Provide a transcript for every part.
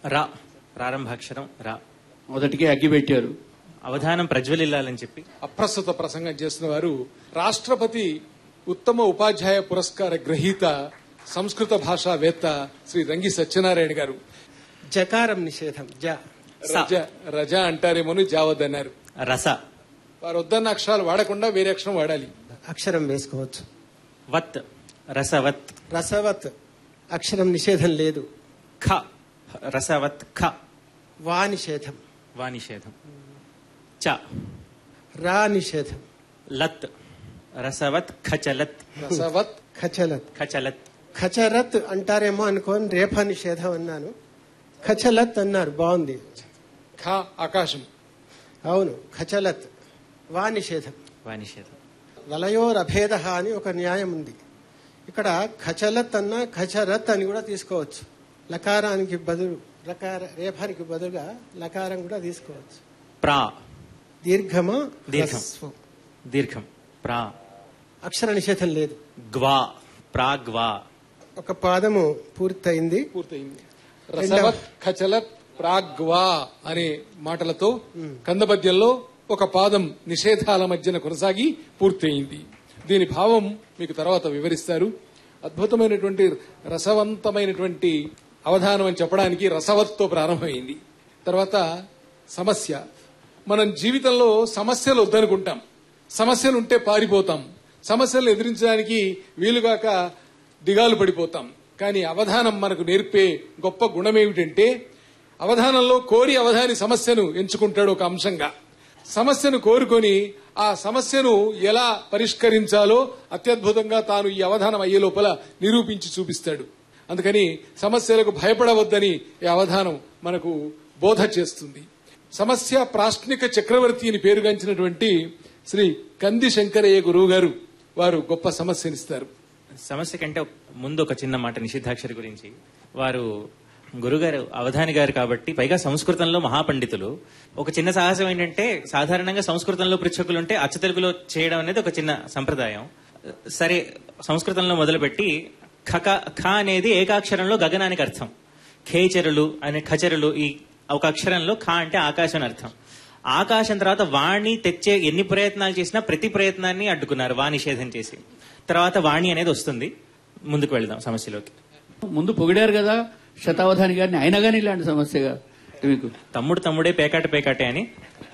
రా ప్రారంభాక్షరం రా మొదటికి అగ్గి పెట్టారు అవధానం ప్రజ్వలిల్లాలని చెప్పి అప్రస్తుత ప్రసంగం చేస్తున్న వారు రాష్ట్రపతి ఉత్తమ ఉపాధ్యాయ పురస్కార గ్రహీత సంస్కృత భాషావేత్త శ్రీ రంగి సత్యనారాయణ గారు జకారం నిషేధం జ రజ రజ అంటారేమోని జావద్దన్నారు రస వారు వద్దన్న అక్షరాలు వాడకుండా వేరే అక్షరం వాడాలి అక్షరం వేసుకోవచ్చు వత్ రసవత్ రసవత్ అక్షరం నిషేధం లేదు ఖ రసవత్ ఖ వా నిషేధం వా నిషేధం చ రా నిషేధం లత్ రసవత్ ఖచలత్ రసవత్ ఖచలత్ ఖచలత్ ఖచరత్ అంటారేమో అనుకోని రేఫ నిషేధం అన్నాను ఖచలత్ అన్నారు బాగుంది ఖ ఆకాశం అవును ఖచలత్ వా నిషేధం వా నిషేధం వలయోరభేద అని ఒక న్యాయం ఉంది ఇక్కడ ఖచలత్ అన్న ఖచరత్ అని కూడా తీసుకోవచ్చు లకారానికి బదులు లకార రేఫానికి బదులుగా లకారం కూడా తీసుకోవచ్చు ప్రా దీర్ఘమా దీర్ఘం. హ్రస్వం. దీర్ఘం ప్రా అక్షర నిషేధం లేదు గ్వా ప్రాగ్వా ఒక పాదము పూర్తయింది పూర్తయింది రసవత్ ఖచలత్ ప్రాగ్వా అనే మాటలతో కందపద్యంలో ఒక పాదం నిషేధాల మధ్యన కొనసాగి పూర్తయింది దీని భావం మీకు తర్వాత వివరిస్తారు అద్భుతమైనటువంటి రసవంతమైనటువంటి అవధానం అని చెప్పడానికి రసవత్తో ప్రారంభమైంది తర్వాత సమస్య మనం జీవితంలో సమస్యలు వద్దనుకుంటాం సమస్యలు ఉంటే పారిపోతాం సమస్యలు ఎదిరించడానికి వీలుగాక దిగాలు పడిపోతాం కానీ అవధానం మనకు నేర్పే గొప్ప గుణం ఏమిటంటే అవధానంలో కోరి అవధాని సమస్యను ఎంచుకుంటాడు ఒక అంశంగా సమస్యను కోరుకొని ఆ సమస్యను ఎలా పరిష్కరించాలో అత్యద్భుతంగా తాను ఈ అవధానం అయ్యే లోపల నిరూపించి చూపిస్తాడు అందుకని సమస్యలకు భయపడవద్దని ఈ అవధానం మనకు బోధ చేస్తుంది సమస్య ప్రాశ్నిక చక్రవర్తి అని పేరుగాంచినటువంటి శ్రీ కంది శంకరయ్య గురువు గారు వారు గొప్ప సమస్యనిస్తారు సమస్య కంటే ముందు ఒక చిన్న మాట నిషిద్ధాక్షరి గురించి వారు గురుగారు అవధాని గారు కాబట్టి పైగా సంస్కృతంలో మహాపండితులు ఒక చిన్న సాహసం ఏంటంటే సాధారణంగా సంస్కృతంలో పృచ్ఛకులు ఉంటే అచ్చ తెలుగులో చేయడం అనేది ఒక చిన్న సంప్రదాయం సరే సంస్కృతంలో మొదలుపెట్టి ఖక ఖ అనేది ఏకాక్షరంలో గగనానికి అర్థం ఖేచరులు అనే ఖచరులు ఈ ఒక అక్షరంలో ఖ అంటే ఆకాశం అని అర్థం ఆకాశం తర్వాత వాణి తెచ్చే ఎన్ని ప్రయత్నాలు చేసినా ప్రతి ప్రయత్నాన్ని అడ్డుకున్నారు వా నిషేధం చేసి తర్వాత వాణి అనేది వస్తుంది ముందుకు వెళ్దాం సమస్యలోకి ముందు పొగిడారు కదా శతావధాని గారిని అయినా కానీ ఇలాంటి సమస్యగా మీకు తమ్ముడు తమ్ముడే పేకాట పేకాటే అని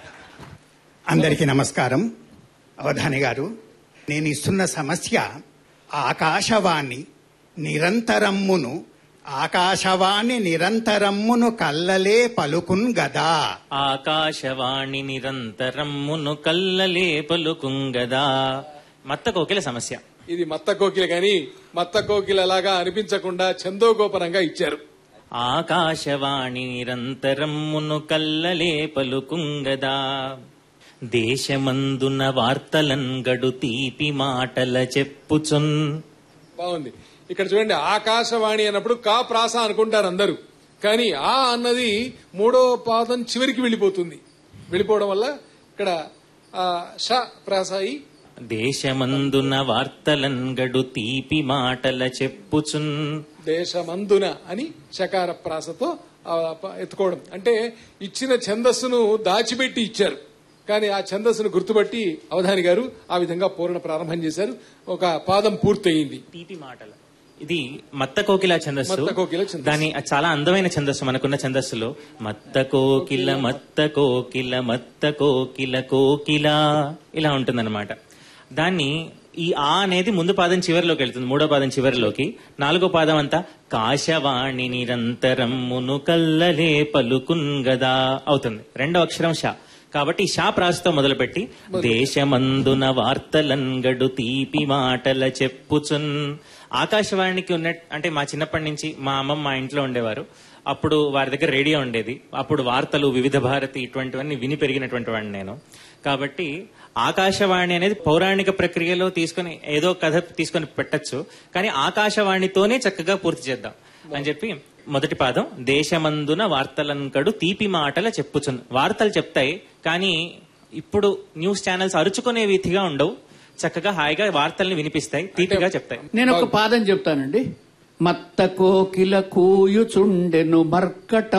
అందరికీ నమస్కారం అవధాని గారు నేను ఇస్తున్న సమస్య ఆకాశవాణి నిరంతరమ్మును ఆకాశవాణి నిరంతరమ్మును కల్లలే పలుకున్ గదా ఆకాశవాణి నిరంతరమ్మును కల్లలే పలుకుంగదా మత్త కోకిల సమస్య ఇది మత్త కోకిల గాని మత్త కోకిల లాగా అనిపించకుండా చందోగోపరంగా ఇచ్చారు ఆకాశవాణి నిరంతరమ్మును కల్లలే పలుకుంగదా దేశమందున వార్తలన్ గడు తీపి మాటల చెప్పుచున్ బాగుంది ఇక్కడ చూడండి ఆకాశవాణి అన్నప్పుడు కా ప్రాస అనుకుంటారు అందరూ కానీ ఆ అన్నది మూడో పాదం చివరికి వెళ్ళిపోతుంది వెళ్ళిపోవడం వల్ల ఇక్కడ ఆ, ష ప్రాస అయి దేశమందున వార్తలన్ గడు తీపి మాటల చెప్పుచున్ దేశమందున అని శకార ప్రాసతో ఆ ప- ఎత్తుకోవడం అంటే ఇచ్చిన ఛందస్సును దాచిపెట్టి ఇచ్చారు కానీ ఆ ఛందస్సును గుర్తుపట్టి అవధాని గారు ఆ విధంగా పూరణ ప్రారంభం చేశారు ఒక పాదం పూర్తయింది తీపి మాటల ఇది మత్త కోకిల ఛందస్సు మత్త కోకిల ఛందస్సు. దాని అది చాలా అందమైన ఛందస్సు మనకున్న ఛందస్సులో మత్త కోకిల మత్త కోకిల మత్త కోకిల కోకిల ఇలా ఉంటుందన్నమాట దాన్ని ఈ ఆ అనేది ముందు పాదం చివరిలోకి వెళ్తుంది మూడో పాదం చివరిలోకి నాలుగో పాదం అంతా కాశవాణి నిరంతరమ్మును కల్లలే పలుకున్ గదా అవుతుంది రెండో అక్షరం షా కాబట్టి షా ప్రాసతో మొదలుపెట్టి దేశమందున వార్తలంగడు తీపి మాటల చెప్పుచున్ ఆకాశవాణికి ఉన్న అంటే మా చిన్నప్పటి నుంచి మా అమ్మమ్మ మా ఇంట్లో ఉండేవారు అప్పుడు వారి దగ్గర రేడియో ఉండేది అప్పుడు వార్తలు వివిధ భారతి ఇటువంటివన్నీ విని పెరిగినటువంటి వాడిని నేను కాబట్టి ఆకాశవాణి అనేది పౌరాణిక ప్రక్రియలో తీసుకొని ఏదో కథ తీసుకొని పెట్టచ్చు కానీ ఆకాశవాణితోనే చక్కగా పూర్తి చేద్దాం అని చెప్పి మొదటి పాదం దేశమందున వార్తలంకడు తీపి మాటల చెప్పుచున్ వార్తలు చెప్తాయి కానీ ఇప్పుడు న్యూస్ ఛానల్స్ అరుచుకునే వీధిగా ఉండవు చక్కగా హాయిగా వార్తల్ని వినిపిస్తాయి తీపిగా చెప్తాయి నేను ఒక పాదం చెప్తానండి మత్త కోకిల కూయుచుండెను మర్కట